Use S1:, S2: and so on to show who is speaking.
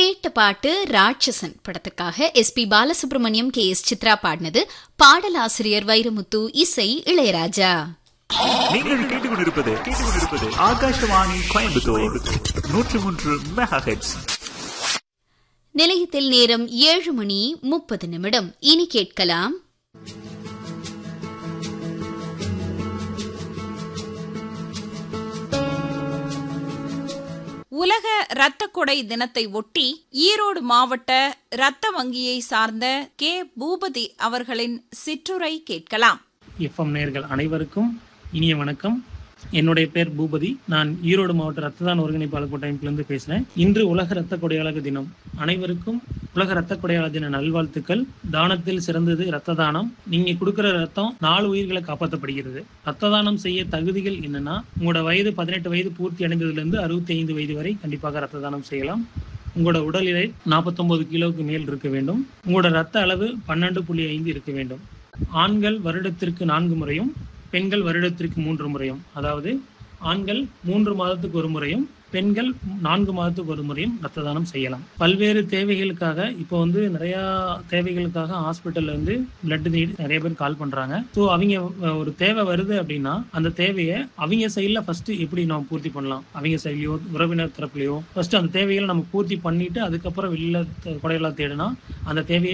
S1: கேட்ட பாட்டு ராட்சசன் படத்துக்காக S P Balasubrahmanyam K S Chithra பாடினது பாடலாசிரியர் வைரமுத்து இசை இளையராஜா
S2: நீங்கள் கேட்டுக்கொண்டிருப்பது கேட்டுக்கொண்டிருப்பது ஆகாஷவாணி கோயம்புத்தூர் நூற்றி மூன்று மெகா ஹெட்ஸ்
S1: நிலையத்தில் நேரம் ஏழு மணி முப்பது நிமிடம் இனி கேட்கலாம்
S3: உலக இரத்த கொடை தினத்தை ஒட்டி ஈரோடு மாவட்ட இரத்த வங்கியை சார்ந்த கே பூபதி அவர்களின் சிற்றுரை கேட்கலாம்
S4: எஃப்எம் நேயர்கள் அனைவருக்கும் இனிய வணக்கம் என்னுடைய பேர் பூபதி நான் ஈரோடு மாவட்ட ரத்த தான ஒருங்கிணைப்பாளர் கூட்டமைப்பிலிருந்து பேசுறேன் இன்று உலக ரத்த கொடையாளர் தினம் அனைவருக்கும் உலக ரத்த கொடையாளர் தின நல்வாழ்த்துக்கள் தானத்தில் சிறந்தது ரத்த தானம் நீங்க கொடுக்கிற ரத்தம் நாலு உயிர்களை காப்பாற்றப்படுகிறது ரத்த தானம் செய்ய தகுதிகள் என்னன்னா உங்களோட வயது பதினெட்டு வயது பூர்த்தி அடைந்ததுலேருந்து அறுபத்தி ஐந்து வயது வரை கண்டிப்பாக ரத்த தானம் செய்யலாம் உங்களோட உடல் எடை நாற்பத்தொன்பது கிலோவுக்கு மேல் இருக்க வேண்டும் உங்களோட ரத்த அளவு பன்னெண்டு புள்ளி ஐந்து இருக்க வேண்டும் ஆண்கள் வருடத்திற்கு நான்கு முறையும் பெண்கள் வருடத்திற்கு மூன்று முறையும் அதாவது ஆண்கள் மூன்று மாதத்துக்கு ஒரு முறையும் பெண்கள் நான்கு மாதத்துக்கு ஒரு முறையும் ரத்த தானம் செய்யலாம் பல்வேறு தேவைகளுக்காக இப்போ வந்து நிறைய தேவைகளுக்காக ஹாஸ்பிட்டல்ல இருந்து பிளட் நீட் நிறைய பேர் கால் பண்றாங்க ஸோ அவங்க அஹ், ஒரு தேவை வருது அப்படின்னா அந்த தேவையை அவங்க சைடில் ஃபர்ஸ்ட் எப்படி நம்ம பூர்த்தி பண்ணலாம் அவங்க சைட்லயோ உறவினர் தரப்புலையோ ஃபர்ஸ்ட் அந்த தேவைகளை நம்ம பூர்த்தி பண்ணிட்டு அதுக்கப்புறம் வெளியில த- கொடையெல்லாம் தேடினா அந்த தேவையை